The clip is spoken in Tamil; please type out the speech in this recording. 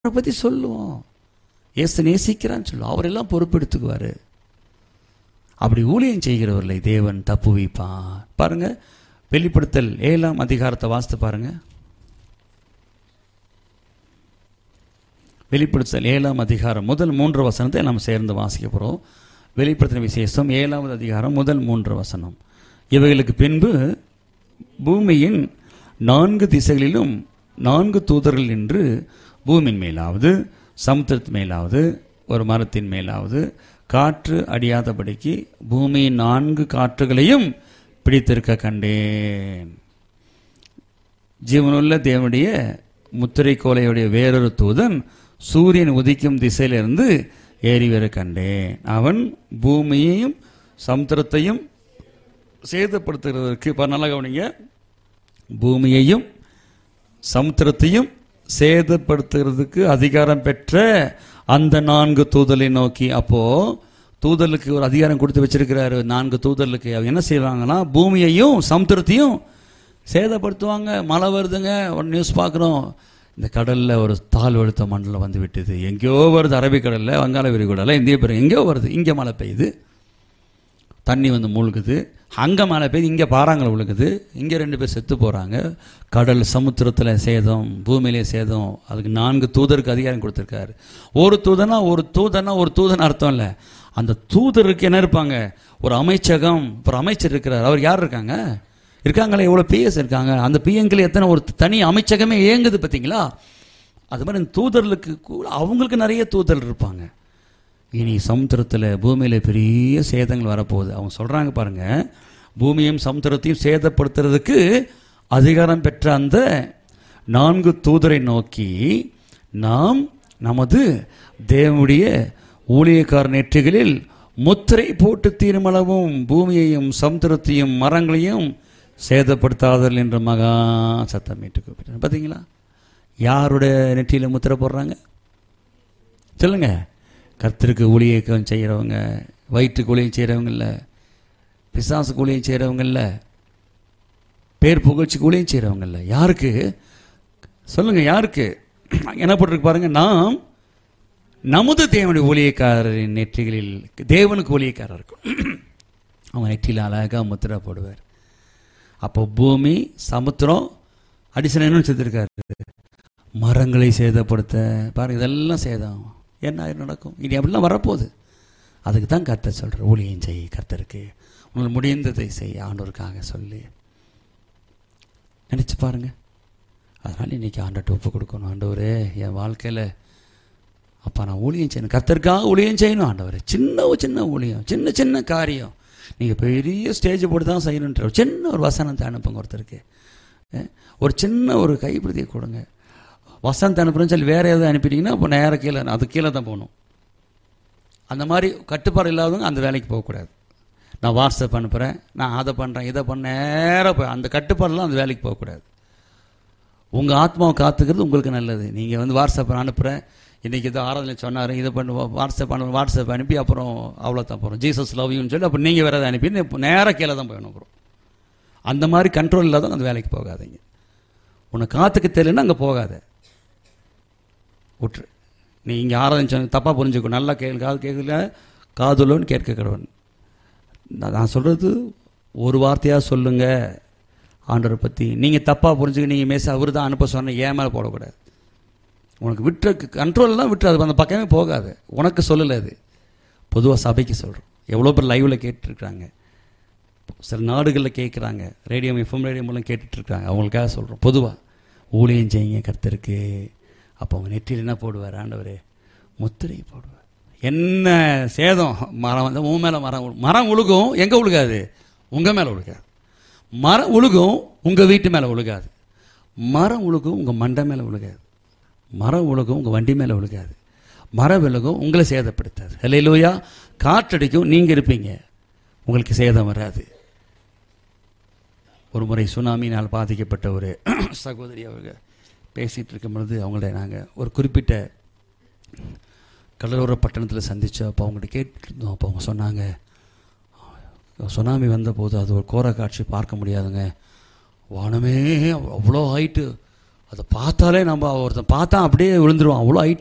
அவரை பற்றி சொல்லுவோம் ஏசு நேசிக்கிறான்னு சொல்லுவோம் அவரெல்லாம் பொறுப்பெடுத்துக்குவார் அப்படி ஊழியம் செய்கிறவர்களை தேவன் தப்பு வைப்பான் பாருங்க வெளிப்படுத்தல் ஏழாம் அதிகாரத்தை வாசித்து பாருங்க வெளிப்படுத்தல் ஏழாம் அதிகாரம் முதல் மூன்று வசனத்தை நாம் சேர்ந்து வாசிக்க போகிறோம் வெளிப்படுத்தின விசேஷம் ஏழாவது அதிகாரம் முதல் மூன்று வசனம் இவைகளுக்கு பின்பு பூமியின் நான்கு திசைகளிலும் நான்கு தூதர்கள் நின்று பூமியின் மேலாவது சமுத்திரத்தின் மேலாவது ஒரு மரத்தின் மேலாவது காற்று அடியாதபடிக்கு பூமியின் நான்கு காற்றுகளையும் பிடித்திருக்க கண்டேன் ஜீவனுள்ள தேவனுடைய முத்திரை கோலையுடைய வேறொரு தூதன் சூரியன் உதிக்கும் திசையிலிருந்து ஏறி வர கண்டேன் அவன் பூமியையும் சமுத்திரத்தையும் சேதப்படுத்துகிறதற்கு இப்போ நல்லா கவனிங்க பூமியையும் சமுத்திரத்தையும் சேதப்படுத்துகிறதுக்கு அதிகாரம் பெற்ற அந்த நான்கு தூதலை நோக்கி அப்போ தூதலுக்கு ஒரு அதிகாரம் கொடுத்து வச்சிருக்கிறாரு நான்கு தூதலுக்கு அவங்க என்ன செய்வாங்கன்னா பூமியையும் சமுத்திரத்தையும் சேதப்படுத்துவாங்க மழை வருதுங்க ஒரு நியூஸ் பார்க்குறோம் இந்த கடலில் ஒரு தாழ்வழுத்த மண்டலம் வந்து விட்டது எங்கேயோ வருது அரபிக்கடலில் வங்காள விரிகுடலில் இந்திய பெரு எங்கேயோ வருது இங்கே மழை பெய்யுது தண்ணி வந்து மூழ்குது அங்கே மழை பெய்யுது இங்கே பாறாங்கல் விழுகுது இங்கே ரெண்டு பேர் செத்து போகிறாங்க கடல் சமுத்திரத்தில் சேதம் பூமியிலே சேதம் அதுக்கு நான்கு தூதருக்கு அதிகாரம் கொடுத்துருக்காரு ஒரு தூதனா ஒரு தூதனா ஒரு தூதன் அர்த்தம் இல்லை அந்த தூதருக்கு என்ன இருப்பாங்க ஒரு அமைச்சகம் ஒரு அமைச்சர் இருக்கிறார் அவர் யார் இருக்காங்க இருக்காங்களே எவ்வளோ பிஎஸ் இருக்காங்க அந்த பிஎன்கள் எத்தனை ஒரு தனி அமைச்சகமே இயங்குது பார்த்தீங்களா அது மாதிரி இந்த தூதர்களுக்கு கூட அவங்களுக்கு நிறைய தூதர் இருப்பாங்க இனி சமுத்திரத்தில் பூமியில் பெரிய சேதங்கள் வரப்போகுது அவங்க சொல்கிறாங்க பாருங்க பூமியும் சமுத்திரத்தையும் சேதப்படுத்துறதுக்கு அதிகாரம் பெற்ற அந்த நான்கு தூதரை நோக்கி நாம் நமது தேவனுடைய ஊழியக்கார நெற்றிகளில் முத்திரை போட்டு தீர்மளவும் பூமியையும் சமுத்திரத்தையும் மரங்களையும் சேதப்படுத்தாதல் என்ற மகா சத்தமிட்டு கூப்பிட்டார் பார்த்தீங்களா யாருடைய நெற்றியில் முத்திரை போடுறாங்க சொல்லுங்க கர்த்தருக்கு ஊழியக்கம் செய்கிறவங்க வயிற்றுக்கு ஊழியம் செய்கிறவங்க இல்லை பிசாசுக்கு ஊழியம் செய்கிறவங்க இல்லை பேர் புகழ்ச்சிக்கு ஊழியம் செய்கிறவங்க இல்லை யாருக்கு சொல்லுங்க யாருக்கு என்ன போட்டிருக்கு பாருங்க நாம் நமது தேவனுடைய ஊழியக்காரரின் நெற்றிகளில் தேவனுக்கு ஊழியக்காரர் இருக்கும் அவங்க நெற்றியில் அழகாக முத்திரை போடுவார் அப்போ பூமி சமுத்திரம் அடிசன் என்ன செஞ்சிருக்காரு மரங்களை சேதப்படுத்த பாருங்க இதெல்லாம் சேதம் என்ன நடக்கும் இனி அப்படிலாம் வரப்போகுது அதுக்கு தான் கர்த்தர் சொல்கிற ஊழியம் செய் கர்த்தருக்கு உங்களுக்கு முடிந்ததை செய் ஆண்டவருக்காக சொல்லி நினச்சி பாருங்க அதனால் இன்றைக்கி ஆண்டர்கிட்ட ஒப்பு கொடுக்கணும் ஆண்டவரே என் வாழ்க்கையில் அப்போ நான் ஊழியம் செய்யணும் கர்த்தருக்காக ஊழியம் செய்யணும் ஆண்டவரே சின்ன ஒரு சின்ன ஊழியம் சின்ன சின்ன காரியம் நீங்கள் பெரிய ஸ்டேஜ் போட்டு தான் செய்யணுன்ற ஒரு சின்ன ஒரு வசனத்தை அனுப்புங்க ஒருத்தருக்கு ஒரு சின்ன ஒரு கைப்பிரதியை கொடுங்க வசனத்தை அனுப்புறேன்னு சொல்லி வேறு எதாவது அனுப்பிட்டீங்கன்னா இப்போ நேராக கீழே அது கீழே தான் போகணும் அந்த மாதிரி கட்டுப்பாடு இல்லாதவங்க அந்த வேலைக்கு போகக்கூடாது நான் வாட்ஸ்அப் அனுப்புகிறேன் நான் அதை பண்ணுறேன் இதை பண்ண நேராக போய் அந்த கட்டுப்பாடெல்லாம் அந்த வேலைக்கு போகக்கூடாது உங்கள் ஆத்மாவை காத்துக்கிறது உங்களுக்கு நல்லது நீங்கள் வந்து வாட்ஸ்அப் அனுப்புகிறேன் இன்றைக்கி இதை ஆராதனை சொன்னார் இதை பண்ணு வாட்ஸ்அப் அனு வாட்ஸ்அப் அனுப்பி அப்புறம் அவ்வளோ தான் போகிறோம் ஜீசஸ் லவ் யூன்னு சொல்லி அப்புறம் நீங்கள் வேறு எதாவது அனுப்பி நேராக கீழே தான் போயணும் அப்புறம் அந்த மாதிரி கண்ட்ரோல் இல்லாதவங்க அந்த வேலைக்கு போகாதீங்க உன்னை காத்துக்க தெரியலன்னா அங்கே போகாத விட்டுரு நீ இங்கே ஆராதனை சொன்ன தப்பாக புரிஞ்சுக்கோ நல்லா கேள் காது கேட்கல காதுலன்னு கேட்க கடவன் நான் சொல்கிறது ஒரு வார்த்தையாக சொல்லுங்கள் ஆண்டரை பற்றி நீங்கள் தப்பாக புரிஞ்சுக்க நீங்கள் மேச அவர் தான் அனுப்ப சொன்ன ஏன் மேலே போடக்கூடாது உனக்கு விட்டுற கண்ட்ரோல்லாம் விட்டுரு அது அந்த பக்கமே போகாது உனக்கு சொல்லலை அது பொதுவாக சபைக்கு சொல்கிறோம் எவ்வளோ பேர் லைவில் கேட்டுருக்குறாங்க சில நாடுகளில் கேட்குறாங்க ரேடியோ எஃப்எம் ரேடியோ மூலம் கேட்டுட்ருக்காங்க அவங்களுக்காக சொல்கிறோம் பொதுவாக ஊழியம் செய்யுங்க கர்த்தருக்கு அப்போ அவங்க நெற்றியில் என்ன போடுவார் ஆண்டவர் முத்திரை போடுவார் என்ன சேதம் மரம் வந்து உன் மேலே மரம் மரம் உழுகும் எங்கே உழுகாது உங்கள் மேலே உழுகாது மரம் உழுகும் உங்கள் வீட்டு மேலே உழுகாது மரம் உழுகும் உங்கள் மண்டை மேலே உழுகாது மரம் உழுகும் உங்கள் வண்டி மேலே விழுகாது மரம் விழுகும் உங்களை சேதப்படுத்தாது இல்லையிலோயா காற்றடிக்கும் நீங்கள் இருப்பீங்க உங்களுக்கு சேதம் வராது ஒரு முறை சுனாமினால் பாதிக்கப்பட்ட ஒரு சகோதரி அவங்க பேசிகிட்டு இருக்கும் பொழுது அவங்கள நாங்கள் ஒரு குறிப்பிட்ட கடலோர பட்டணத்தில் சந்தித்தோம் அப்போ அவங்கள்ட்ட கேட்டிருந்தோம் அப்போ அவங்க சொன்னாங்க சுனாமி வந்தபோது அது ஒரு கோர காட்சி பார்க்க முடியாதுங்க வானமே அவ்வளோ ஹைட்டு அதை பார்த்தாலே நம்ம ஒருத்தன் பார்த்தா அப்படியே விழுந்துருவான் அவ்வளோ